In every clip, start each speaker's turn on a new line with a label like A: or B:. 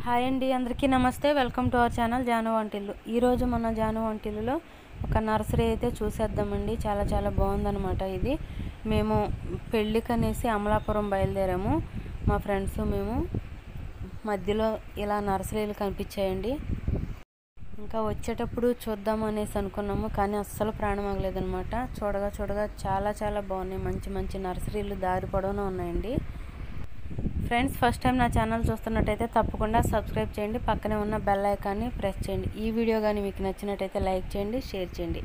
A: hi అండి అందరికీ నమస్తే welcome to our channel Janu Vantillu ఈరోజు మన జాను వంటిల్లులో ఒక నర్సరీ అయితే చూసేద్దామండి చాలా చాలా బాగుందన్నమాట ఇది మేము పెళ్ళికి అనేసి అమలాపురం బయలుదేరాము మా ఫ్రెండ్స్ మేము మధ్యలో ఇలా నర్సరీలు కనిపించాయండి ఇంకా వచ్చేటప్పుడు చూద్దాం అనేసి అనుకున్నాము కానీ అస్సలు ప్రాణం ఆగలేదనమాట చూడగా చూడగా చాలా చాలా బాగున్నాయి మంచి మంచి నర్సరీలు దారి పొడవునా ఉన్నాయండి ఫ్రెండ్స్ ఫస్ట్ టైం నా ఛానల్ చూస్తున్నట్టయితే తప్పకుండా సబ్స్క్రైబ్ చేయండి పక్కనే ఉన్న బెల్ ఐకాన్ని ప్రెస్ చేయండి ఈ వీడియో కానీ మీకు నచ్చినట్టయితే లైక్ చేయండి షేర్ చేయండి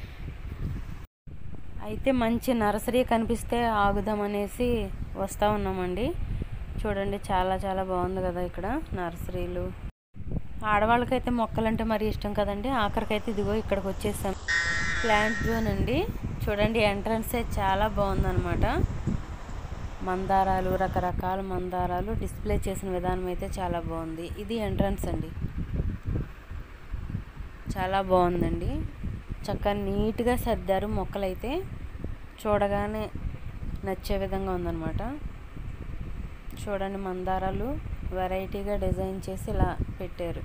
A: అయితే మంచి నర్సరీ కనిపిస్తే ఆగుదామనేసి వస్తూ ఉన్నామండి చూడండి చాలా చాలా బాగుంది కదా ఇక్కడ నర్సరీలు ఆడవాళ్ళకైతే మొక్కలంటే మరీ ఇష్టం కదండి ఆఖరికైతే ఇదిగో ఇక్కడికి వచ్చేసాం ప్లాంట్ జోన్ అండి చూడండి ఎంట్రన్సే చాలా బాగుందన్నమాట మందారాలు రకరకాల మందారాలు డిస్ప్లే చేసిన విధానం అయితే చాలా బాగుంది ఇది ఎంట్రన్స్ అండి చాలా బాగుందండి చక్కగా నీట్గా సర్దారు మొక్కలైతే చూడగానే నచ్చే విధంగా ఉందన్నమాట చూడండి మందారాలు వెరైటీగా డిజైన్ చేసి ఇలా పెట్టారు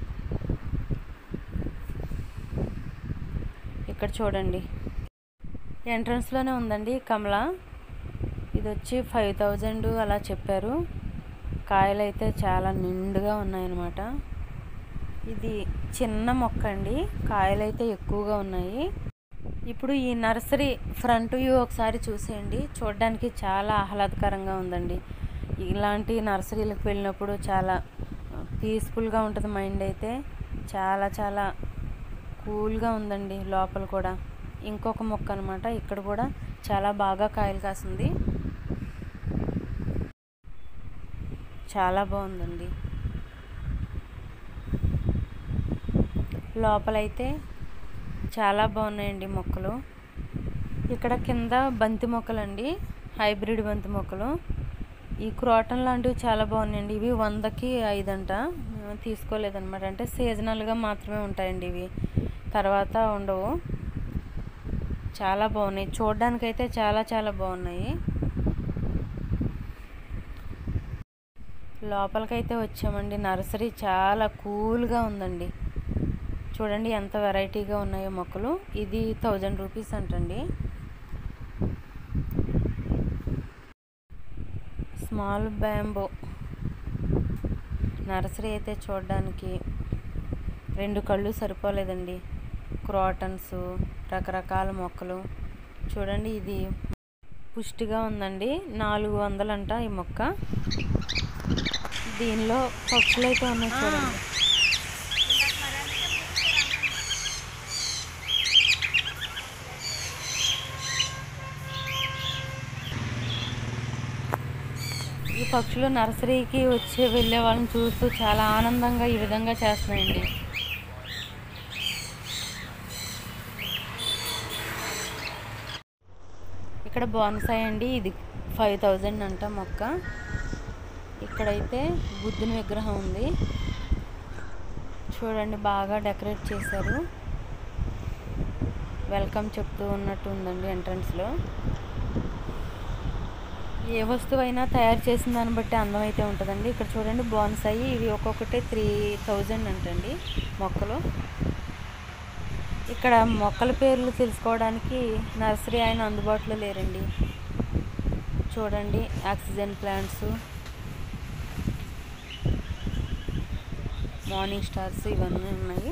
A: ఇక్కడ చూడండి ఎంట్రన్స్లోనే ఉందండి కమల ఇది వచ్చి ఫైవ్ థౌజండ్ అలా చెప్పారు కాయలు అయితే చాలా నిండుగా ఉన్నాయన్నమాట ఇది చిన్న మొక్క అండి కాయలు అయితే ఎక్కువగా ఉన్నాయి ఇప్పుడు ఈ నర్సరీ ఫ్రంట్ వ్యూ ఒకసారి చూసేయండి చూడడానికి చాలా ఆహ్లాదకరంగా ఉందండి ఇలాంటి నర్సరీలకు వెళ్ళినప్పుడు చాలా పీస్ఫుల్గా ఉంటుంది మైండ్ అయితే చాలా చాలా కూల్గా ఉందండి లోపల కూడా ఇంకొక మొక్క అనమాట ఇక్కడ కూడా చాలా బాగా కాయలు కాసింది చాలా బాగుందండి లోపలైతే చాలా బాగున్నాయండి మొక్కలు ఇక్కడ కింద బంతి మొక్కలండి హైబ్రిడ్ బంతి మొక్కలు ఈ క్రోటన్ లాంటివి చాలా బాగున్నాయండి ఇవి వందకి ఐదు అంట మేము తీసుకోలేదన్నమాట అంటే సీజనల్గా మాత్రమే ఉంటాయండి ఇవి తర్వాత ఉండవు చాలా బాగున్నాయి చూడడానికైతే చాలా చాలా బాగున్నాయి లోపలికైతే వచ్చామండి నర్సరీ చాలా కూల్గా ఉందండి చూడండి ఎంత వెరైటీగా ఉన్నాయో మొక్కలు ఇది థౌజండ్ రూపీస్ అంటండి స్మాల్ బ్యాంబో నర్సరీ అయితే చూడడానికి రెండు కళ్ళు సరిపోలేదండి క్రాటన్స్ రకరకాల మొక్కలు చూడండి ఇది పుష్టిగా ఉందండి నాలుగు వందలంట ఈ మొక్క దీనిలో పక్షులు అయితే ఉన్నాయి చూడండి ఈ పక్షులు నర్సరీకి వచ్చి వెళ్ళే వాళ్ళని చూస్తూ చాలా ఆనందంగా ఈ విధంగా చేస్తున్నాయండి ఇక్కడ బోన్సాయి అండి ఇది ఫైవ్ థౌజండ్ అంట మొక్క ఇక్కడైతే బుద్ధుని విగ్రహం ఉంది చూడండి బాగా డెకరేట్ చేశారు వెల్కమ్ చెప్తూ ఉన్నట్టు ఉందండి ఎంట్రన్స్లో ఏ వస్తువు అయినా తయారు చేసిన దాన్ని బట్టి అందం అయితే ఉంటుందండి ఇక్కడ చూడండి బోన్సాయి ఇవి ఒక్కొక్కటి త్రీ థౌజండ్ అంటండి మొక్కలు ఇక్కడ మొక్కల పేర్లు తెలుసుకోవడానికి నర్సరీ ఆయన అందుబాటులో లేరండి చూడండి ఆక్సిజన్ ప్లాంట్స్ మార్నింగ్ స్టార్స్ ఇవన్నీ ఉన్నాయి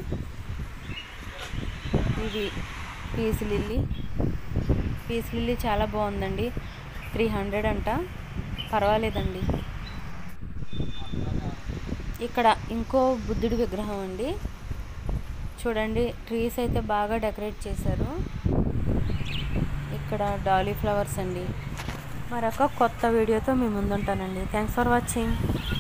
A: ఇవి పీస్ లిల్లీ పీస్ లిల్లీ చాలా బాగుందండి త్రీ హండ్రెడ్ అంట పర్వాలేదండి ఇక్కడ ఇంకో బుద్ధుడి విగ్రహం అండి చూడండి ట్రీస్ అయితే బాగా డెకరేట్ చేశారు ఇక్కడ డాలీ ఫ్లవర్స్ అండి మరొక కొత్త వీడియోతో మీ ముందుంటానండి థ్యాంక్స్ ఫర్ వాచింగ్